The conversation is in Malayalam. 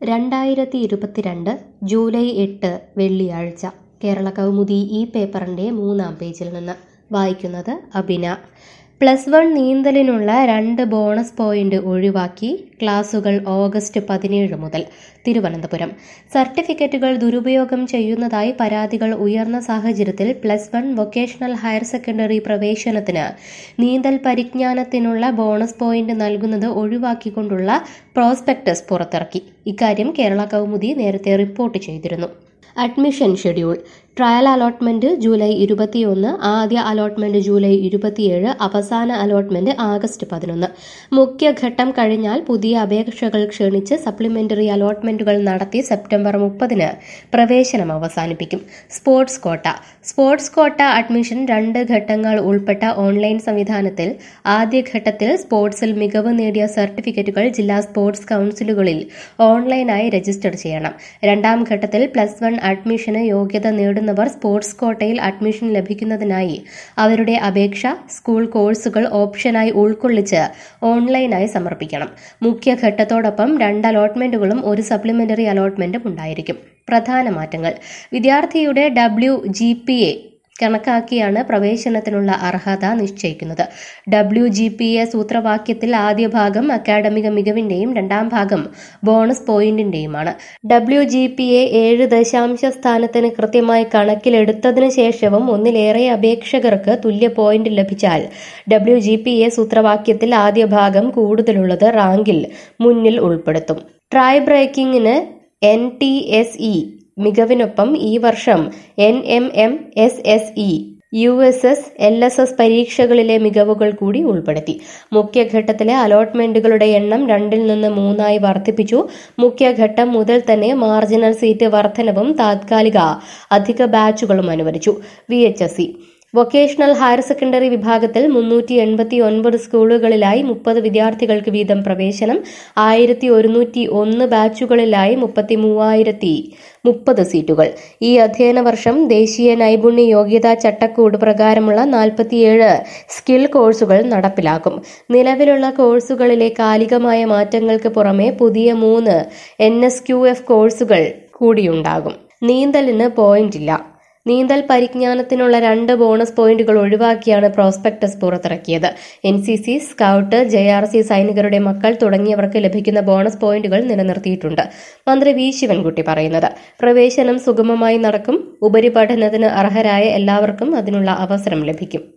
രണ്ടായിരത്തി ഇരുപത്തിരണ്ട് ജൂലൈ എട്ട് വെള്ളിയാഴ്ച കേരള കൗമുദി ഈ പേപ്പറിൻ്റെ മൂന്നാം പേജിൽ നിന്ന് വായിക്കുന്നത് അബിന പ്ലസ് വൺ നീന്തലിനുള്ള രണ്ട് ബോണസ് പോയിന്റ് ഒഴിവാക്കി ക്ലാസുകൾ ഓഗസ്റ്റ് പതിനേഴ് മുതൽ തിരുവനന്തപുരം സർട്ടിഫിക്കറ്റുകൾ ദുരുപയോഗം ചെയ്യുന്നതായി പരാതികൾ ഉയർന്ന സാഹചര്യത്തിൽ plus one vocational higher secondary പ്രവേശനത്തിന് നീന്തൽ പരിജ്ഞാനത്തിനുള്ള ബോണസ് പോയിന്റ് നൽകുന്നത് ഒഴിവാക്കിക്കൊണ്ടുള്ള പ്രോസ്പെക്ടസ് പുറത്തിറക്കി ഇക്കാര്യം കേരള കൗമുദി നേരത്തെ റിപ്പോർട്ട് ചെയ്തിരുന്നു admission schedule trial allotment July ഇരുപത്തിയൊന്ന് ആദ്യ അലോട്ട്മെന്റ് ജൂലൈ ഇരുപത്തിയേഴ് അവസാന അലോട്ട്മെന്റ് ആഗസ്റ്റ് പതിനൊന്ന് മുഖ്യഘട്ടം കഴിഞ്ഞാൽ പുതിയ അപേക്ഷകൾ ക്ഷണിച്ച് സപ്ലിമെന്ററി അലോട്ട്മെന്റുകൾ നടത്തി സെപ്റ്റംബർ മുപ്പതിന് പ്രവേശനം അവസാനിപ്പിക്കും sports quota sports quota admission രണ്ട് ഘട്ടങ്ങൾ ഉൾപ്പെട്ട ഓൺലൈൻ സംവിധാനത്തിൽ ആദ്യഘട്ടത്തിൽ സ്പോർട്സിൽ മികവ് നേടിയ സർട്ടിഫിക്കറ്റുകൾ ജില്ലാ സ്പോർട്സ് കൌൺസിലുകളിൽ ഓൺലൈനായി രജിസ്റ്റർ ചെയ്യണം രണ്ടാം ഘട്ടത്തിൽ പ്ലസ് വൺ അഡ്മിഷന് യോഗ്യത നേടുന്നവർ സ്പോർട്സ് കോട്ടയിൽ അഡ്മിഷൻ ലഭിക്കുന്നതിനായി അവരുടെ അപേക്ഷ സ്കൂൾ കോഴ്സുകൾ ഓപ്ഷനായി ഉൾക്കൊള്ളിച്ച് ഓൺലൈനായി സമർപ്പിക്കണം മുഖ്യഘട്ടത്തോടൊപ്പം രണ്ട് അലോട്ട്മെന്റുകളും ഒരു സപ്ലിമെന്ററി അലോട്ട്മെന്റും ഉണ്ടായിരിക്കും പ്രധാന മാറ്റങ്ങൾ വിദ്യാർത്ഥിയുടെ ഡബ്ല്യു ജി പി എ കണക്കാക്കിയാണ് പ്രവേശനത്തിനുള്ള അർഹത നിശ്ചയിക്കുന്നത് ഡബ്ല്യു ജി പി എ സൂത്രവാക്യത്തിൽ ആദ്യ ഭാഗം അക്കാഡമിക മികവിന്റെയും രണ്ടാം ഭാഗം ബോണസ് പോയിന്റിന്റെയുമാണ് ഡബ്ല്യു ജി പി എ ഏഴ് ദശാംശ സ്ഥാനത്തിന് കൃത്യമായി കണക്കിലെടുത്തതിനു ശേഷവും ഒന്നിലേറെ അപേക്ഷകർക്ക് തുല്യ പോയിന്റ് ലഭിച്ചാൽ ഡബ്ല്യു ജി പി എ സൂത്രവാക്യത്തിൽ ആദ്യ ഭാഗം കൂടുതലുള്ളത് റാങ്കിൽ മുന്നിൽ ഉൾപ്പെടുത്തും ട്രൈ ബ്രേക്കിംഗിന് എൻ ടി എസ് ഇ മികവിനൊപ്പം ഈ വർഷം N M M S S E U S S L S S പരീക്ഷകളിലെ മികവുകൾ കൂടി ഉൾപ്പെടുത്തി മുഖ്യഘട്ടത്തിലെ അലോട്ട്മെന്റുകളുടെ എണ്ണം രണ്ടിൽ നിന്ന് മൂന്നായി വർദ്ധിപ്പിച്ചു മുഖ്യഘട്ടം മുതൽ തന്നെ മാർജിനൽ സീറ്റ് വർധനവും താത്കാലിക അധിക ബാച്ചുകളും അനുവദിച്ചു V H S C vocational higher secondary വിഭാഗത്തിൽ മുന്നൂറ്റി എൺപത്തി ഒൻപത് സ്കൂളുകളിലായി മുപ്പത് വിദ്യാർത്ഥികൾക്ക് വീതം പ്രവേശനം ആയിരത്തി ഒരുന്നൂറ്റി ഒന്ന് ബാച്ചുകളിലായി മുപ്പത്തി മൂവായിരത്തി മുപ്പത് സീറ്റുകൾ ഈ അധ്യയന വർഷം ദേശീയ നൈപുണ്യ യോഗ്യതാ ചട്ടക്കൂട് പ്രകാരമുള്ള നാൽപ്പത്തിയേഴ് സ്കിൽ കോഴ്സുകൾ നടപ്പിലാക്കും നിലവിലുള്ള കോഴ്സുകളിലെ കാലികമായ മാറ്റങ്ങൾക്ക് പുറമെ പുതിയ മൂന്ന് എൻ എസ് ക്യു എഫ് കോഴ്സുകൾ കൂടിയുണ്ടാകും നീന്തലിന് പോയിന്റില്ല നീന്തൽ പരിജ്ഞാനത്തിനുള്ള രണ്ട് ബോണസ് പോയിന്റുകൾ ഒഴിവാക്കിയാണ് പ്രോസ്പെക്ടസ് പുറത്തിറക്കിയത് N C C scout J R C സൈനികരുടെ മക്കൾ തുടങ്ങിയവർക്ക് ലഭിക്കുന്ന ബോണസ് പോയിന്റുകൾ നിലനിർത്തിയിട്ടുണ്ട് മന്ത്രി വി ശിവൻകുട്ടി പറയുന്നത് പ്രവേശനം സുഗമമായി നടക്കും ഉപരിപഠനത്തിന് അർഹരായ എല്ലാവർക്കും അതിനുള്ള അവസരം ലഭിക്കും